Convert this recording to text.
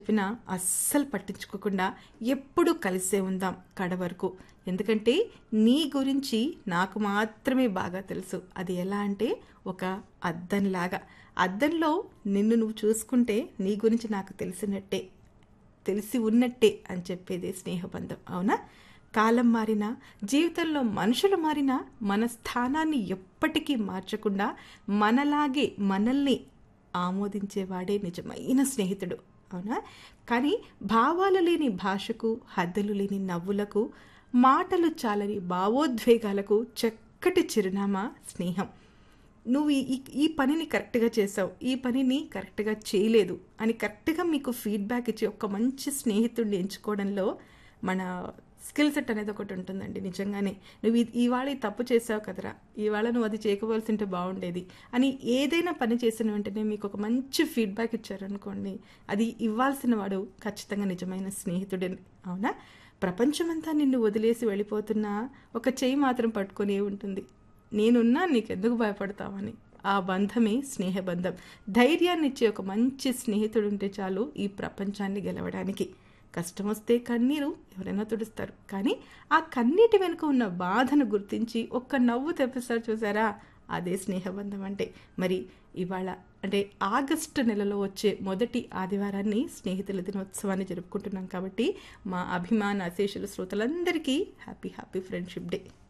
చెప్పినా అస్సలు పట్టించుకోకుండా ఎప్పుడూ కలిసే ఉందాం కడ వరకు ఎందుకంటే నీ గురించి నాకు మాత్రమే బాగా తెలుసు అది ఎలా అంటే ఒక అద్దంలాగా అద్దంలో నిన్ను నువ్వు చూసుకుంటే నీ గురించి నాకు తెలిసినట్టే తెలిసి ఉన్నట్టే అని చెప్పేది స్నేహబంధం అవునా కాలం మారినా జీవితంలో మనుషులు మారినా మన స్థానాన్ని ఎప్పటికీ మార్చకుండా మనలాగే మనల్ని ఆమోదించేవాడే నిజమైన స్నేహితుడు అవునా కానీ భావాలు లేని భాషకు హద్దులు లేని నవ్వులకు మాటలు చాలని భావోద్వేగాలకు చక్కటి చిరునామా స్నేహం నువ్వు ఈ ఈ పనిని కరెక్ట్గా చేసావు ఈ పనిని కరెక్ట్గా చేయలేదు అని కరెక్ట్గా మీకు ఫీడ్బ్యాక్ ఇచ్చి ఒక మంచి స్నేహితుడిని ఎంచుకోవడంలో మన స్కిల్ సెట్ అనేది ఒకటి ఉంటుందండి నిజంగానే నువ్వు ఈ- ఇవాళ ఈ తప్పు చేసావు కదరా ఇవాళ నువ్వు అది చేయకపోవాల్సి ఉంటే బాగుండేది అని ఏదైనా పని చేసిన వెంటనే మీకు ఒక మంచి ఫీడ్బ్యాక్ ఇచ్చారనుకోండి అది ఇవ్వాల్సిన వాడు ఖచ్చితంగా నిజమైన స్నేహితుడే అవునా ప్రపంచమంతా నిన్ను వదిలేసి వెళ్ళిపోతున్నా ఒక చెయ్యి మాత్రం పట్టుకొని ఉంటుంది నేనున్నా నీకెందుకు భయపడతావని ఆ బంధమే స్నేహబంధం ధైర్యాన్ని ఇచ్చే ఒక మంచి స్నేహితుడు ఉంటే చాలు ఈ ప్రపంచాన్ని గెలవడానికి కష్టం వస్తే కన్నీరు ఎవరైనా తుడుస్తారు కానీ ఆ కన్నీటి వెనుక ఉన్న బాధను గుర్తించి ఒక్క నవ్వు తెప్పిస్తారు చూసారా అదే స్నేహబంధం అంటే మరి ఇవాళ అంటే ఆగస్టు నెలలో వచ్చే మొదటి ఆదివారాన్ని స్నేహితుల దినోత్సవాన్ని జరుపుకుంటున్నాం కాబట్టి మా అభిమాన అశేషుల శ్రోతలందరికీ హ్యాపీ హ్యాపీ ఫ్రెండ్షిప్ డే